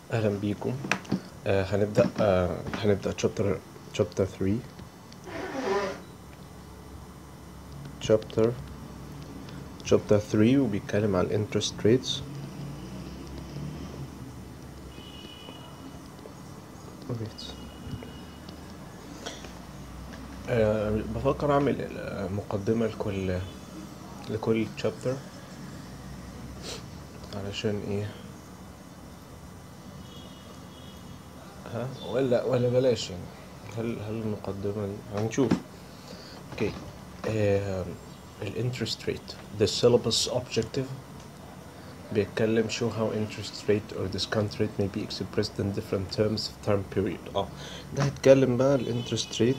اهلا بيكم آه هنبدا آه هنبدا chapter chapter 3 chapter chapter 3 وبيتكلم عن interest rates rates آه بفكر اعمل آه، مقدمه لكل لكل chapter علشان ايه ها ولا ولا بلاش يعني هل هل المقدمة دي هنشوف اوكي الانترست ريت the syllabus objective بيتكلم show how interest rate or discount rate may be expressed in different terms of term period اه ده هيتكلم بقى الانترست ريت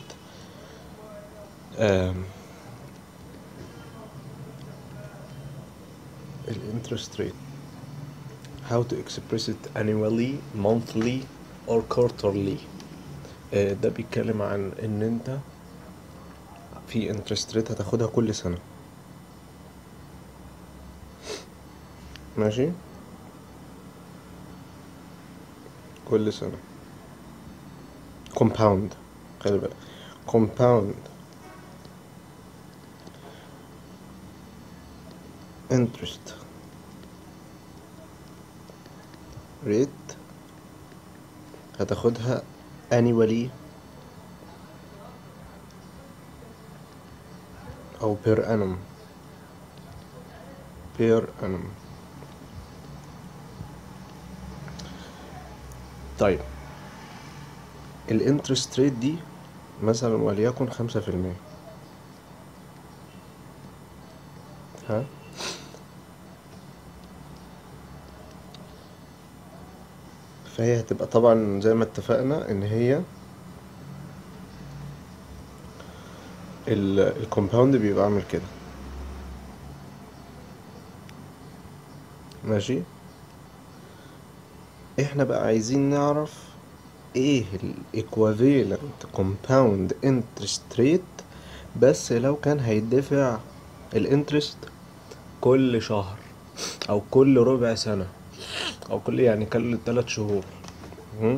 الانترست ريت how to express it annually monthly or quarterly آه، ده بيتكلم عن ان انت في انترست ريت هتاخدها كل سنة ماشي كل سنة compound خلي بالك compound interest rate هتاخدها annually أو per annum per annum طيب الانترست ريت دي مثلا وليكن خمسة في المية ها فهي هتبقى طبعا زي ما اتفقنا ان هي الكومباوند بيبقى عامل كده ماشي احنا بقى عايزين نعرف ايه الايكوافيلنت كومباوند انترست ريت بس لو كان هيدفع الانترست كل شهر او كل ربع سنة او كل يعني كل ثلاث شهور مم.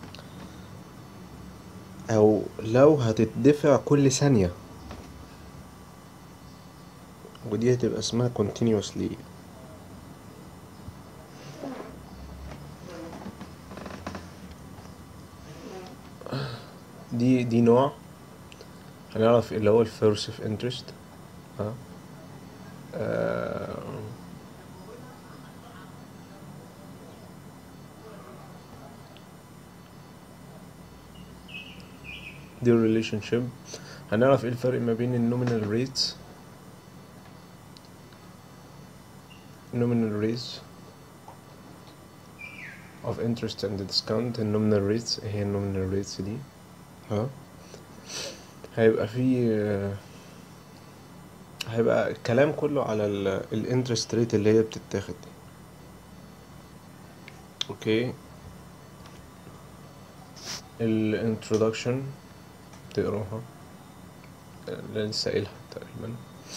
او لو هتدفع كل ثانية ودي هتبقى اسمها continuously دي دي نوع هنعرف اللي هو الفيرسيف انترست ها آه دي relationship هنعرف ايه الفرق ما بين النومينال rates nominal rates of interest and discount النومينال rates ايه هي النومينال rates دي ها هيبقى في آه، هيبقى الكلام كله على الانترست ريت اللي هي بتتاخد دي اوكي الانترودكشن تقراها اللي لسه قايلها تقريبا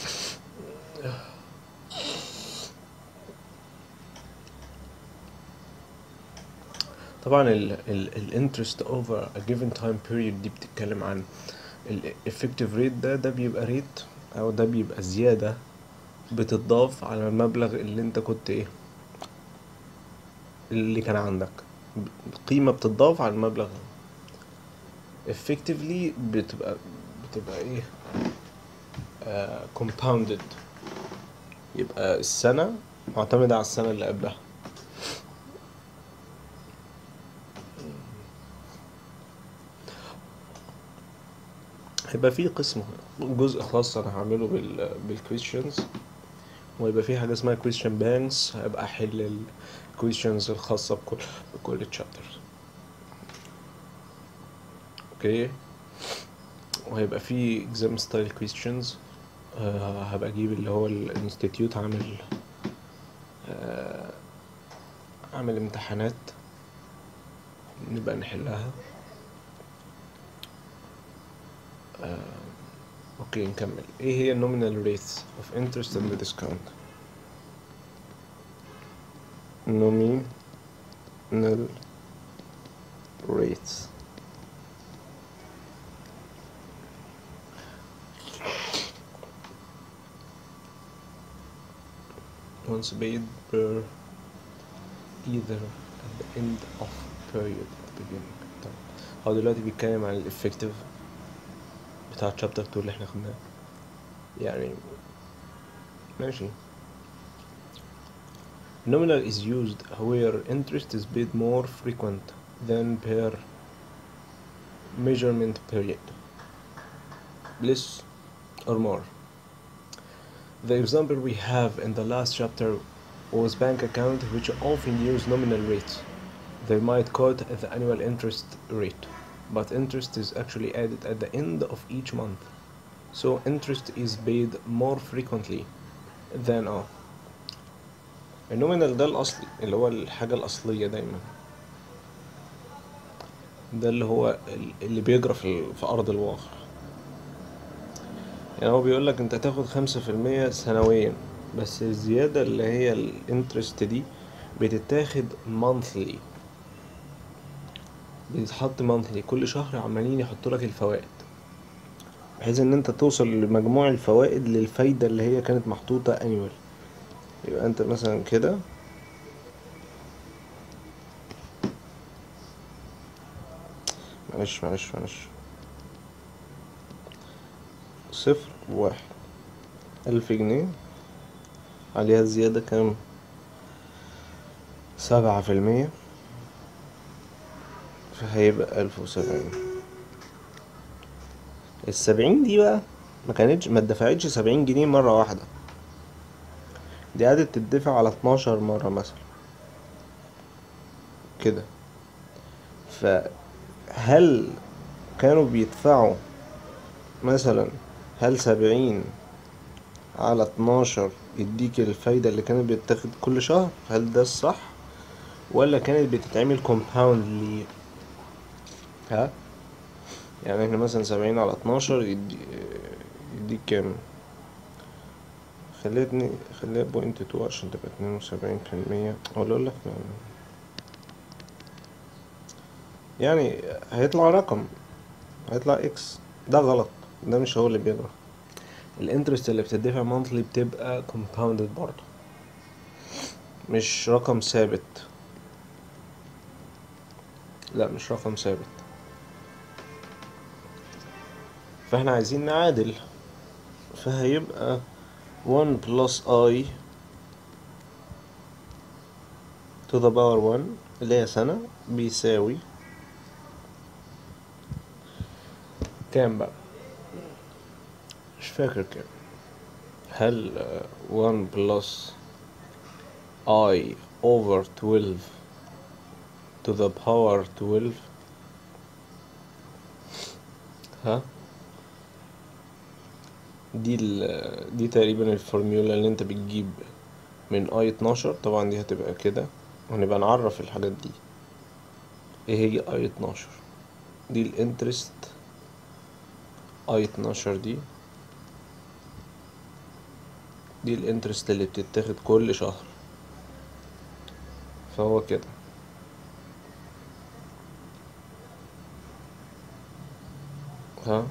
طبعا الانترست اوفر a given time period دي بتتكلم عن ال effective rate ده ده بيبقى ريت او ده بيبقى زيادة بتضاف على المبلغ اللي انت كنت ايه اللي كان عندك قيمة بتضاف على المبلغ effectively بتبقى بتبقى ايه آه compounded يبقى السنة معتمدة على السنة اللي قبلها هيبقى في قسم جزء خاص انا هعمله بال بالكويشنز ويبقى في حاجة اسمها question banks هيبقى احل الكويشنز الخاصة بكل بكل تشابتر اوكي وهيبقى في exam style questions آه هبقى اجيب اللي هو الانستيتيوت عامل آه عامل امتحانات نبقى نحلها آه اوكي نكمل ايه هي nominal rates of interest and discount nominal rates once paid per either at the end of period at the beginning طيب هو دلوقتي بيتكلم عن الافكتيف بتاع chapter 2 اللي احنا خدناه يعني ماشي Nominal is used where interest is paid more frequent than per measurement period less or more The example we have in the last chapter was bank account which often use nominal rates. They might quote the annual interest rate, but interest is actually added at the end of each month. So interest is paid more frequently than اه النومينال ده الأصلي اللي هو الحاجة الأصلية دايما ده اللي هو ال- اللي بيجرى في, في أرض الواقع يعني هو بيقول لك انت تاخد خمسة في المية سنويا بس الزيادة اللي هي الانترست دي بتتاخد monthly بيتحط monthly كل شهر عمالين يحطوا لك الفوائد بحيث ان انت توصل لمجموع الفوائد للفايدة اللي هي كانت محطوطة annual يبقى انت مثلا كده معلش معلش معلش صفر واحد ألف جنيه عليها زيادة كام سبعة في المية فهيبقى ألف وسبعين السبعين دي بقى ما كانتش ما اتدفعتش سبعين جنيه مرة واحدة دي قعدت تدفع على اتناشر مرة مثلا كده فهل كانوا بيدفعوا مثلا هل سبعين على اتناشر يديك الفايدة اللي كانت بتاخد كل شهر هل ده الصح ولا كانت بتتعمل كومباوند لي ها يعني احنا مثلا سبعين على اتناشر يدي يديك كام خليتني خليها بوينت تو عشان تبقى اتنين وسبعين في المية ولا اقول لك يعني هيطلع رقم هيطلع اكس ده غلط ده مش هو اللي بيجرى الانترست اللي بتدفع مونثلي بتبقى compounded برضه مش رقم ثابت لا مش رقم ثابت فاحنا عايزين نعادل فهيبقى 1 plus i to the power 1 اللي هي سنة بيساوي كام بقى مش فاكر كام هل آه، 1 plus i over 12 to the power 12 ها دي ال دي تقريبا الفورميولا اللي انت بتجيب من اي 12 طبعا دي هتبقى كده وهنبقى نعرف الحاجات دي ايه هي اي 12 دي الانترست اي 12 دي دي الانترست اللي بتتاخد كل شهر فهو كده ها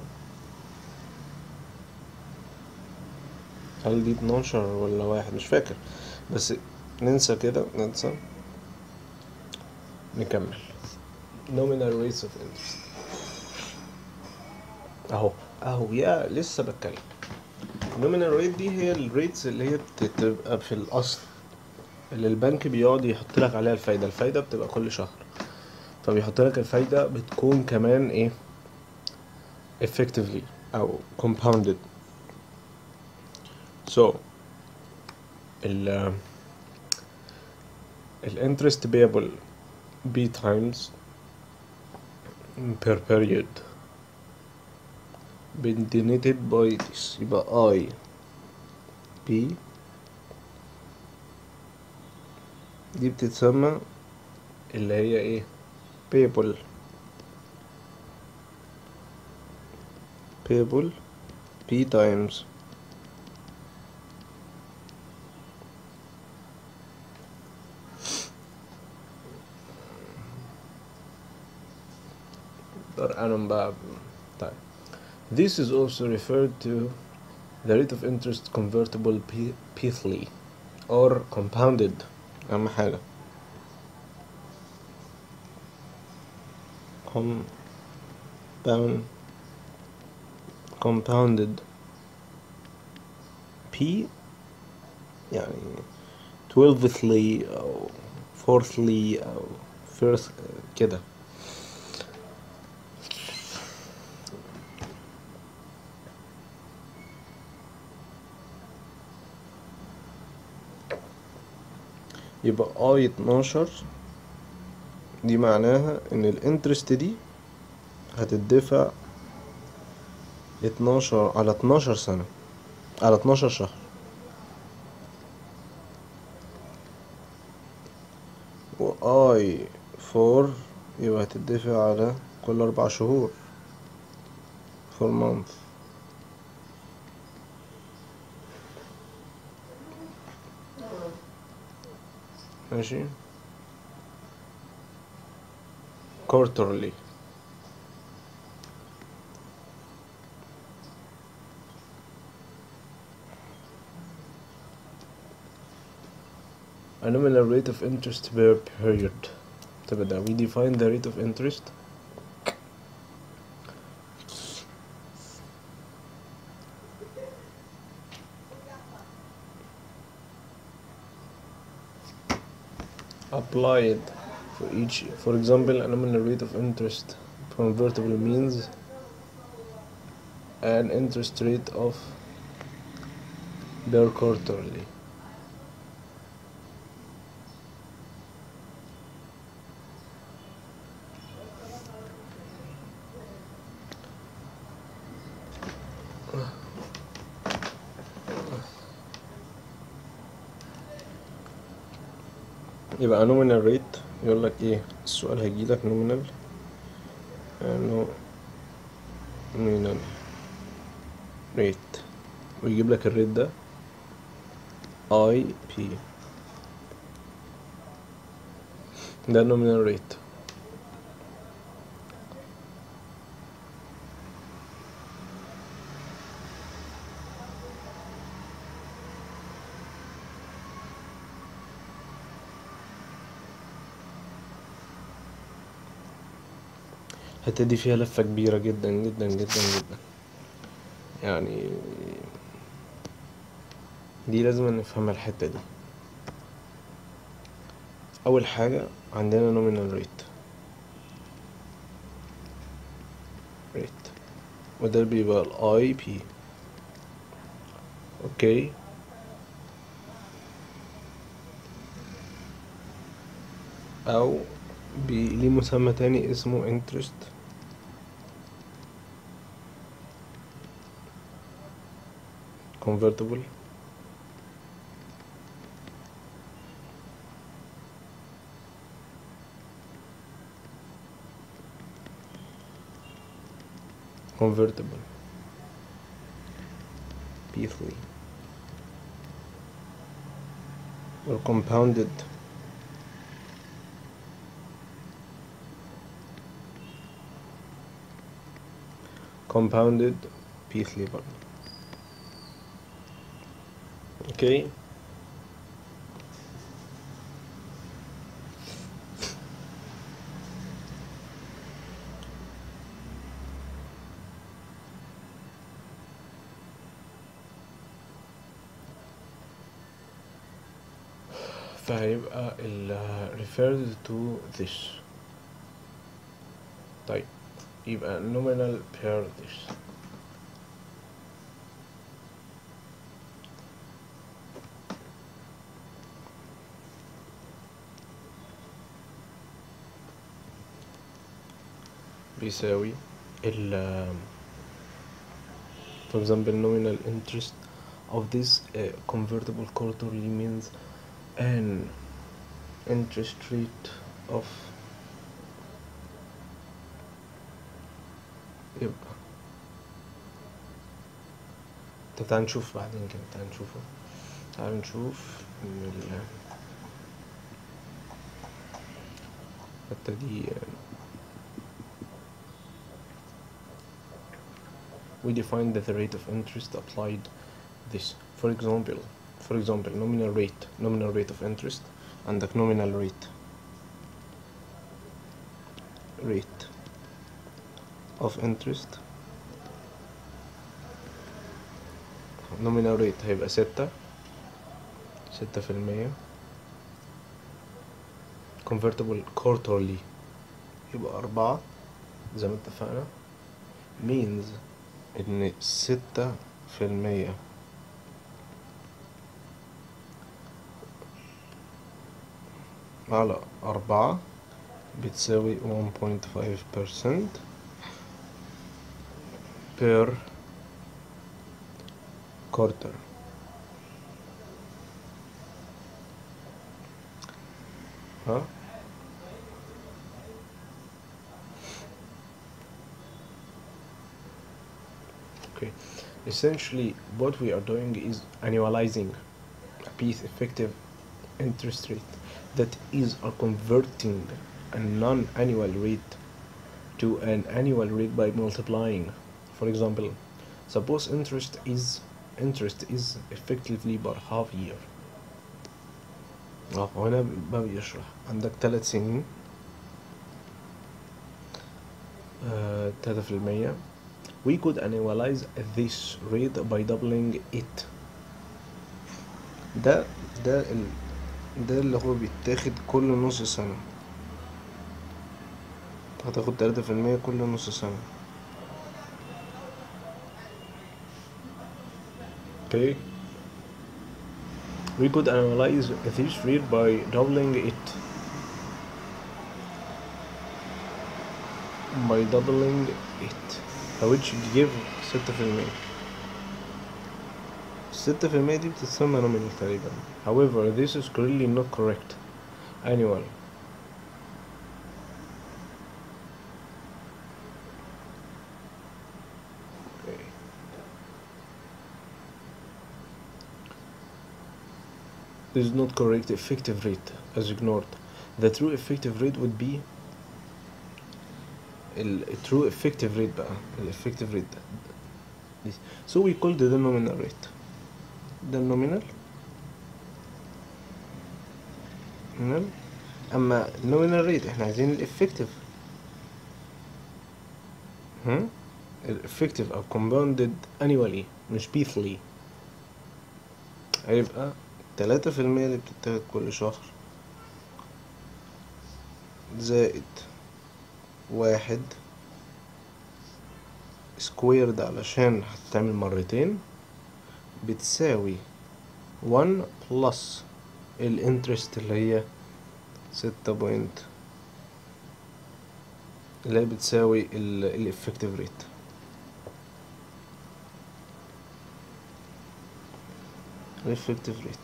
هل دي 12 ولا واحد مش فاكر بس ننسى كده ننسى نكمل nominal rates of interest اهو اهو يا لسه بتكلم nominal rate دي هي الريتس اللي هي بتبقى في الاصل اللي البنك بيقعد يحط لك عليها الفايدة الفايدة بتبقى كل شهر فبيحط لك الفايدة بتكون كمان ايه effectively او compounded so ال ال interest payable b times per period been denoted by this يبقى I P دي بتتسمى اللي هي ايه payable payable P times per annum بقى طيب This is also referred to the rate of interest convertible p- pithily or compounded أهم حاجة compound compounded P يعني twelvethly أو fourthly أو first كده يبقى اي اتناشر دي معناها ان الانترست دي هتدفع اتناشر على اتناشر سنة على اتناشر شهر واي فور يبقى هتدفع على كل اربع شهور فور مانث ماشي quarterly A nominal rate of interest per period تبقى ده we define the rate of interest applied for each for example a nominal rate of interest convertible means an interest rate of per quarterly يبقى nominal rate يقول لك ايه السؤال هيجي لك nominal nominal rate ويجيب لك الريت ده اي بي ده nominal rate الحتة دي فيها لفة كبيرة جدا جدا جدا جدا يعني دي لازم نفهمها الحتة دي أول حاجة عندنا nominal rate rate وده بيبقى ال IP اوكي أو بي- ليه مسمى تاني اسمه interest convertible convertible P3 or compounded compounded P3 برضه اوكي فهيبقى ال referred to this طيب يبقى nominal per this بيساوي ال for example nominal interest of this uh, convertible quarterly means an interest rate of يبقى طب تعال نشوف بعدين كده تعال نشوفه تعال نشوف من ال الحتة دي we define the rate of interest applied this for example for example nominal rate nominal rate of interest عندك nominal rate rate of interest nominal rate هيبقى ستة ستة في المية convertible quarterly يبقى أربعة زي ما اتفقنا means إن ستة في المية على أربعة بتساوي 1.5% per quarter ها okay essentially what we are doing is annualizing a piece effective interest rate that is are converting a non-annual rate to an annual rate by multiplying for example suppose interest is interest is effectively per half year اه هنا بقى بيشرح عندك تلات سنين آه، تلاتة في المية we could annualize this rate by doubling it ده ده ال ده اللي هو بيتاخد كل نص سنة هتاخد تلاتة في المية كل نص سنة okay we could analyze this rate by doubling it by doubling it which give ستة في المية ستة في المية دي بتتسمى nominal تقريبا however this is clearly not correct annual okay. This is not correct effective rate as ignored. The true effective rate would be ال ال true effective rate بقى ال effective rate ده. This. So we call the nominal rate. ده nominal nominal أما nominal rate احنا عايزين ال effective هم؟ ال effective أو compounded annually مش monthly هيبقى تلاتة في المية اللي بتتاخد كل شهر زائد واحد سكويرد علشان هتتعمل مرتين بتساوي 1 بلس الانترست اللي هي ستة بوينت اللي هي بتساوي الافكتيف ريت الافكتيف ريت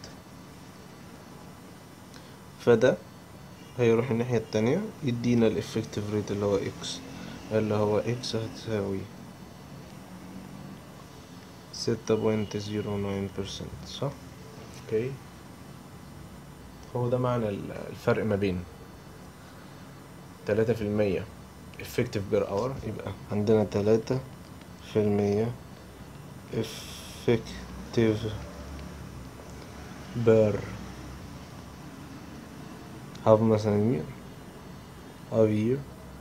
فده هيروح الناحية التانية يدينا الافكتيف ريت اللي هو اكس اللي هو اكس هتساوي ستة بوينت زيرو ناين بيرسنت صح؟ اوكي هو ده معنى ال- الفرق ما بين تلاتة في المية effective per hour يبقى عندنا تلاتة في المية effective per half مثلا year half year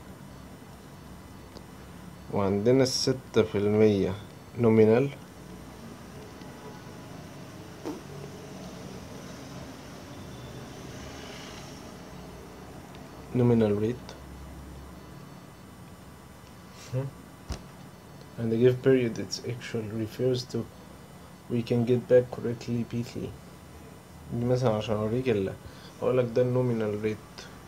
وعندنا الستة في المية nominal nominal rate and the give period its actual refers to we can get back correctly peatly دي مثلا عشان اوريك ال اقول لك ده النومينال ريت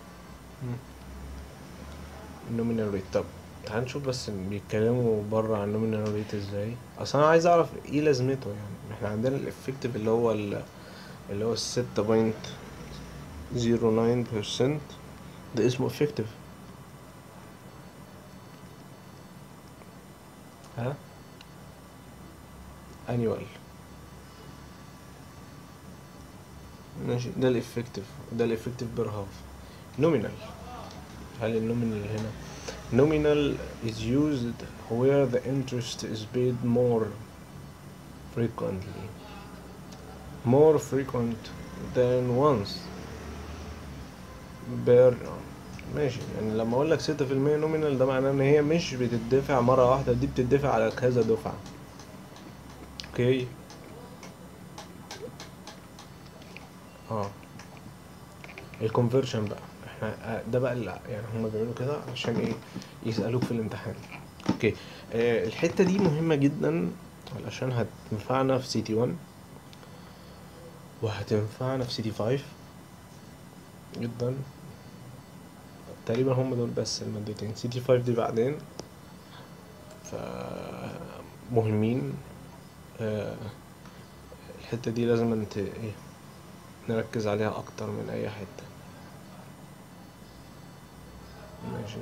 النومينال ريت طب تعال نشوف بس بيتكلموا بره عن النومينال ريت ازاي اصل انا عايز اعرف ايه لازمته يعني احنا عندنا الافكتيف اللي هو ال- اللي هو الستة بوينت زيرو ناين بيرسنت ده اسمه افكتيف ها annual ماشي ده الافكتيف ده الافكتيف بير هاف نومينال هل النومينال هنا nominal is used where the interest is paid more frequently more frequent than once per ماشي يعني لما اقول لك 6% نومينال ده معناه ان هي مش بتدفع مرة واحدة دي بتدفع على كذا دفعة اوكي اه الكونفرشن بقى احنا آه، ده بقى اللي يعني هما بيعملوا كده عشان ايه يسألوك في الامتحان اوكي آه الحتة دي مهمة جدا علشان هتنفعنا في سي تي 1 وهتنفعنا في سي تي 5 جدا تقريبا هم دول بس المادتين سي تي 5 دي بعدين ف مهمين آه، الحتة دي لازم انت ايه نركز عليها اكتر من اي حتة ماشي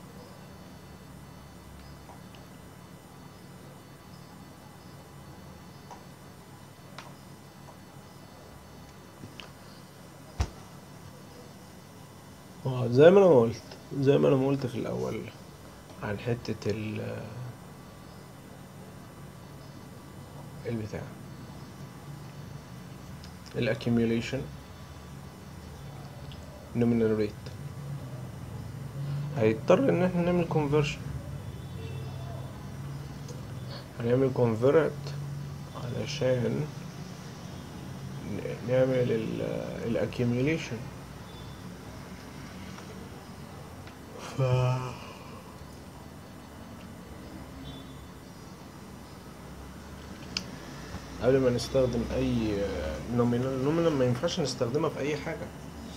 اه زي ما انا ما قلت زي ما انا ما قلت في الاول عن حتة ال البتاع ال accumulation nominal rate هيضطر ان احنا نعمل conversion هنعمل convert علشان ن- نعمل ال ال accumulation ف قبل ما نستخدم اي نومينال نومينال ما ينفعش نستخدمها في اي حاجه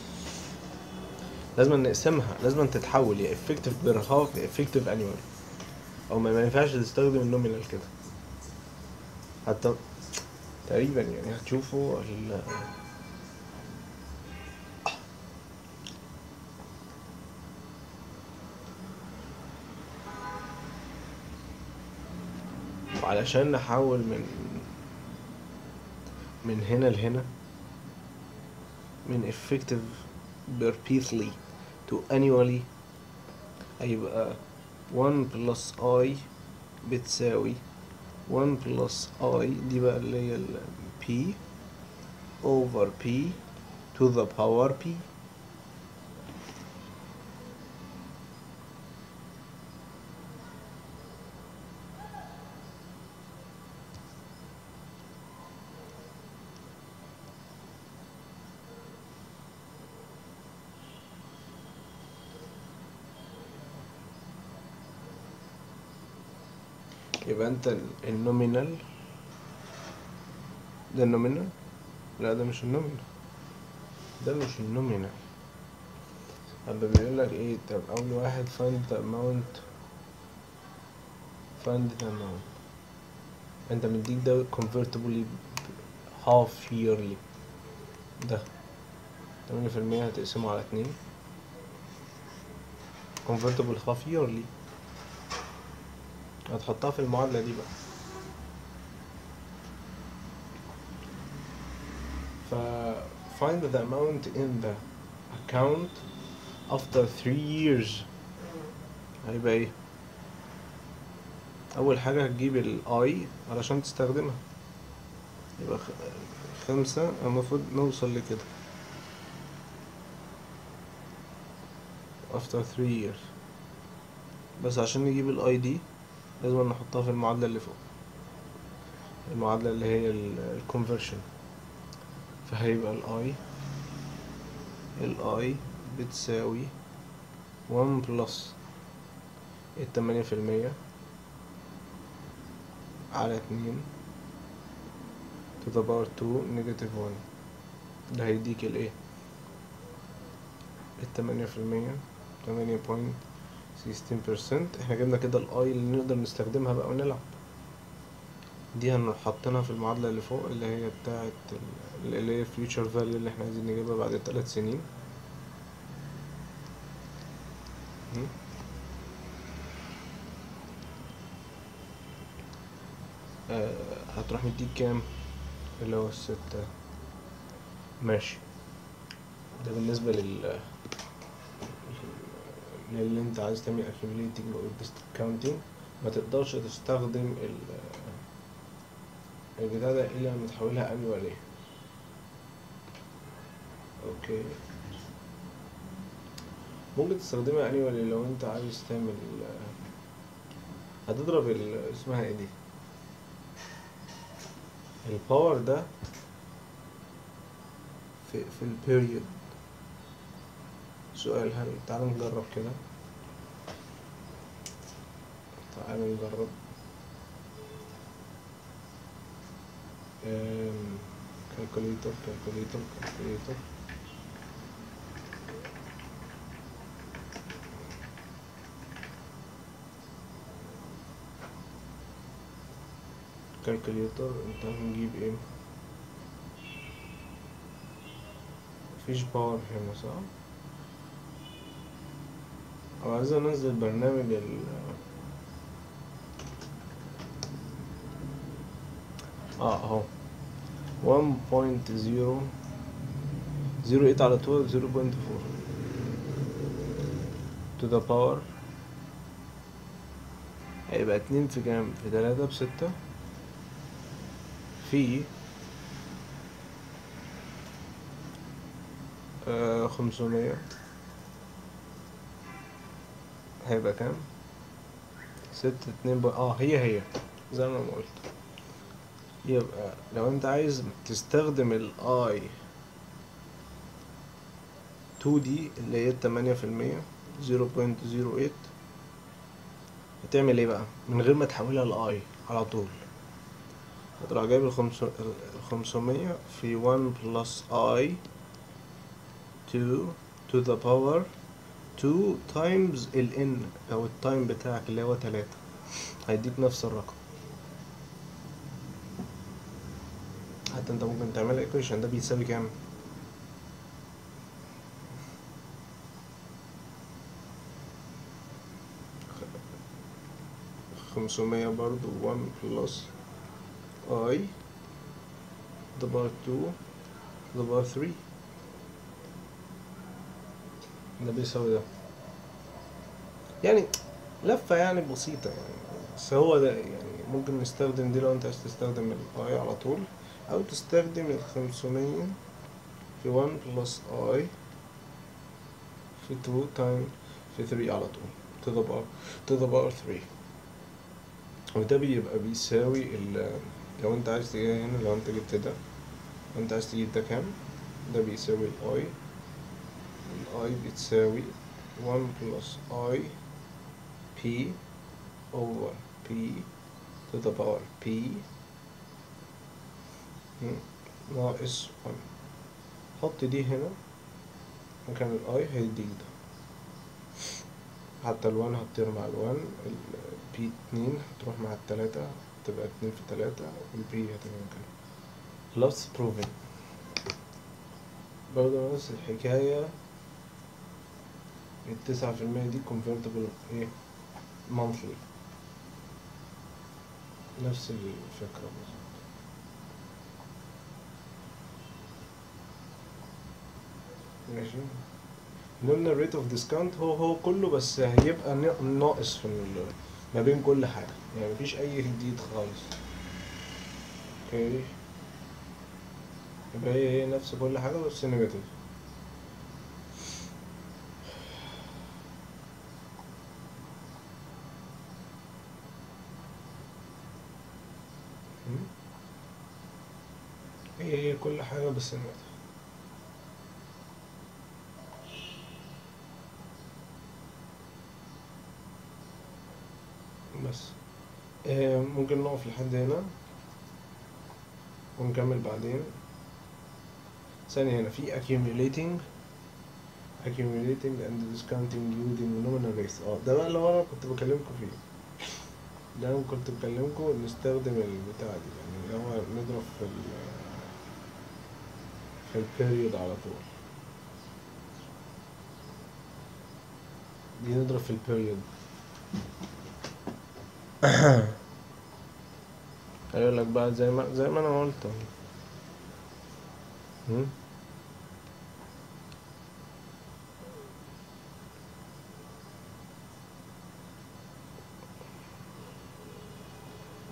لازم نقسمها لازم تتحول يا افكتيف بير هاف يا افكتيف انيوال او ما ما ينفعش تستخدم النومينال كده حتى تقريبا يعني هتشوفوا ال وعلشان نحول من من هنا لهنا من effective perpetually to annually هيبقى 1 plus i بتساوي 1 plus i دي بقى اللي هي ال p over p to the power p يبقى انت ال- النومينال ده النومينال لا ده مش النومينال ده مش النومينال اما بيقول لك ايه طب اول واحد find the amount find the amount انت مديك ده convertible half yearly ده تمانية في المية هتقسمه على اتنين convertible half yearly هتحطها في المعادلة دي بقى ف find the amount in the account after three years هيبقى ايه اول حاجة هتجيب ال i علشان تستخدمها يبقى خ- خمسة المفروض نوصل لكده after three years بس عشان نجيب ال i دي لازم نحطها في المعادلة اللي فوق المعادلة اللي هي ال conversion فهيبقى ال i ال i بتساوي 1 بلس التمانية في المية على اتنين to the power 2 negative 1 ده هيديك الايه التمانية في المية تمانية بوينت 16% احنا جبنا كده الاي اللي نقدر نستخدمها بقى ونلعب دي هنروح حاطينها في المعادلة اللي فوق اللي هي بتاعة ال- اللي هي future value اللي احنا عايزين نجيبها بعد ثلاث سنين م? آه هتروح مديك كام اللي هو الستة ماشي ده بالنسبة لل للي انت عايز تعمل accumulating او discounting ما تقدرش تستخدم ال البتاع ده الا لما تحولها annually اوكي ممكن تستخدمها annually لو انت عايز تعمل هتضرب ال اسمها ايه دي الباور ده في في البيريود سؤال هل تعال نجرب كده تعال نجرب كالكوليتر كالكوليتر كالكوليتر كالكوليتر انت هنجيب ايه مفيش باور هنا صح او عايز انزل برنامج ال اه اهو 1.0 08 على 12 0.4 to the power هيبقى اتنين في كام في تلاتة بستة في آه خمسمية هيبقى كام ستة اتنين بقى اه هي هي زي ما قلت يبقى لو انت عايز تستخدم الاي 2 دي اللي هي التمانية في المية زيرو بوينت زيرو ايت هتعمل ايه بقى من غير ما تحولها لاي على طول هتروح جايب الخمسمية في 1 بلس اي 2 to the power 2 times ال n او التايم بتاعك اللي هو تلاتة هيديك نفس الرقم حتى انت ممكن تعمل equation ده بيساوي كام خمسمية برضو 1 بلس i the bar 2 the bar 3 ده بيساوي ده يعني لفة يعني بسيطة يعني بس هو ده يعني ممكن نستخدم دي لو انت عايز تستخدم الاي على طول او تستخدم الخمسمية في 1 بلس i في 2 تايم في 3 على طول to the bar to the bar 3 وده بيبقى بيساوي ال لو انت عايز تجيب هنا لو انت جبت ده لو انت عايز تجيب ده كام ده بيساوي الاي الاي بتساوي 1 بلس اي بي over p to the power p ناقص 1 حط دي هنا مكان الاي هيديك ده حتى الوان هتطير مع الوان البي اتنين هتروح مع التلاتة تبقى اتنين في تلاتة والبي هتبقى مكانها خلاص بروفن برضه نفس الحكاية التسعة في المية دي convertible ايه monthly نفس الفكرة بالظبط ماشي قلنا الريت اوف ديسكاونت هو هو كله بس هيبقى ناقص في ال- ما بين كل حاجة يعني مفيش أي جديد خالص اوكي يبقى هي هي نفس كل حاجة بس نيجاتيف هي هي كل حاجة بس نيجاتيف بس آه، ممكن نقف لحد هنا ونكمل بعدين ثانية هنا في accumulating accumulating and discounting using nominal rates اه ده بقى اللي هو انا كنت بكلمكم فيه ده انا كنت بكلمكم نستخدم البتاع دي يعني اللي هو نضرب في ال في البيريود على طول دي نضرب في البيريود هيقول لك بقى زي ما زي ما انا قلت هم؟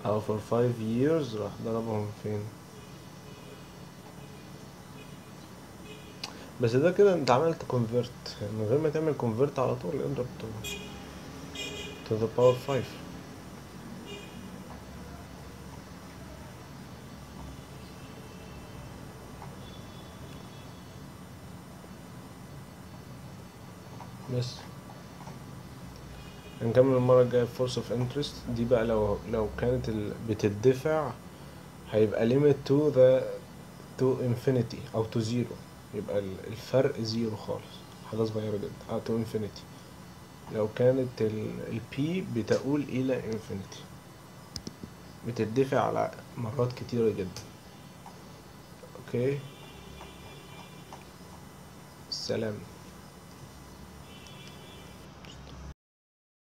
او for five years راح ضربهم فين بس ده كده انت عملت convert من غير ما تعمل convert على طول اضرب to, to the power 5 بس هنكمل المرة الجاية force of interest دي بقى لو لو كانت ال... بتدفع هيبقى limit to the to infinity أو to zero يبقى ال- الفرق زيرو خالص حاجة صغيرة جدا أو to infinity لو كانت ال ال P بتقول إلى infinity بتدفع على مرات كتيرة جدا أوكي سلام